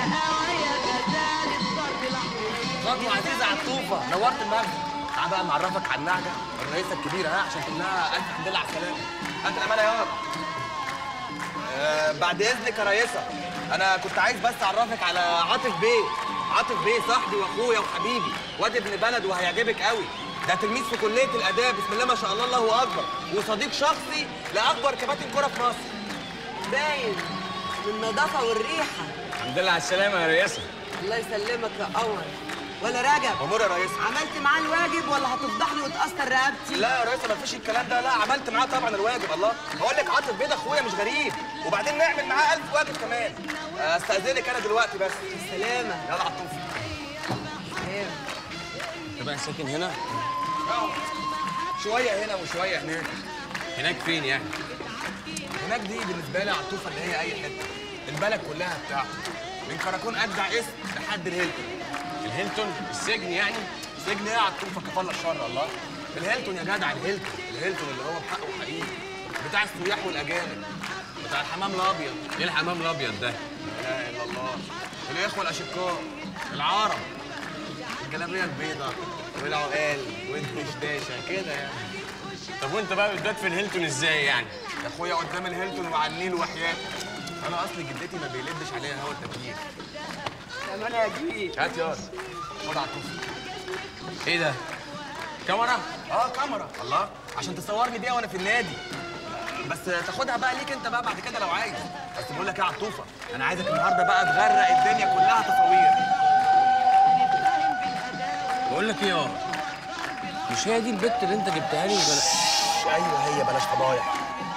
الشقاوة يا غزال الضرب الأحمر خطوة عزيزة على الطوفة نورت المغرب تعال بقى نعرفك على النعجة الرئيسة الكبيرة ها عشان تقول لها ألف حمد لله على السلامة أنت الأمانة يا آه بعد إذنك يا رئيسة أنا كنت عايز بس أعرفك على عاطف بيه عاطف بيه صاحبي وأخويا وحبيبي واد ابن بلد وهيعجبك قوي ده تلميذ في كلية الآداب بسم الله ما شاء الله الله أكبر وصديق شخصي لأكبر كباتن كرة في مصر باين من النظافة والريحة الحمد لله على السلامة يا رياسة الله يسلمك يا قمر ولا رجب أمور يا رئيسة عملت معاه الواجب ولا هتفضحني وتأثر رقبتي؟ لا يا ريس ما فيش الكلام ده لا عملت معاه طبعا الواجب الله بقول لك عاطف بيض اخويا مش غريب وبعدين نعمل معاه ألف واجب كمان استاذنك انا دلوقتي بس سلامة يلا عطوف سلام انت بقى ساكن هنا؟ شويه هنا وشويه هناك هناك فين يعني؟ هناك دي بالنسبه لي عطوفه اللي هي اي حته البلد كلها بتاعته من كراكون اجدع اسم لحد الهيلتون الهيلتون السجن يعني؟ سجن ايه يا عطوفه كفاله الشر الله الهيلتون يا جدع الهيلتون الهيلتون اللي هو بحقه حقيقي بتاع السياح والاجانب بتاع الحمام الابيض ايه الحمام الابيض ده؟ لا اله الا الله الاخوه الاشقاء العرب الجلابيه البيضاء والعقال والدشداشه كده يعني طب وانت بقى بتبات في الهيلتون ازاي يعني؟ يا اخويا قدام الهيلتون وعلى النيل وحياتي انا اصلي جدتي ما بيلدش عليها هوا التكييف كمان يا جيل هات ياض خد على الكوفي ايه ده؟ كاميرا؟ اه كاميرا الله عشان تصورني بيها وانا في النادي بس تاخدها بقى ليك انت بقى بعد كده لو عايز بس بقول لك ايه يا عطوفه انا عايزك النهارده بقى تغرق الدنيا كلها تصاوير بقول لك ايه اه مش هي دي البت اللي انت جبتها لي ولا ايوه هي بلاش فضايح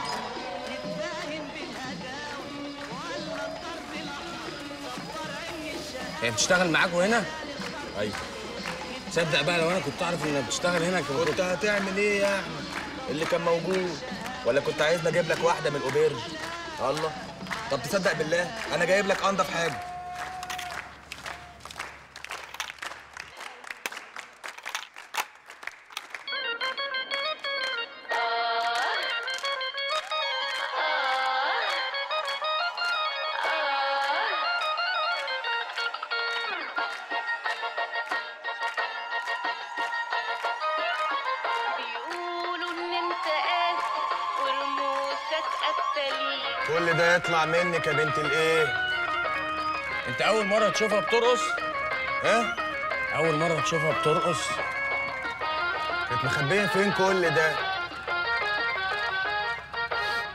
هي بتشتغل معاكوا هنا؟ ايوه تصدق بقى لو انا كنت اعرف انها بتشتغل هنا كنت كنت هتعمل ايه يا احمد اللي كان موجود ولا كنت عايزني اجيب لك واحده من الاوبرج الله طب تصدق بالله انا جايب لك انضف حاجه بيقولوا ان انت قاسي ورموشك قتالين كل ده يطلع منك يا بنت الايه انت اول مره تشوفها بترقص؟ ها اول مره تشوفها بترقص؟ كانت مخبيه فين كل ده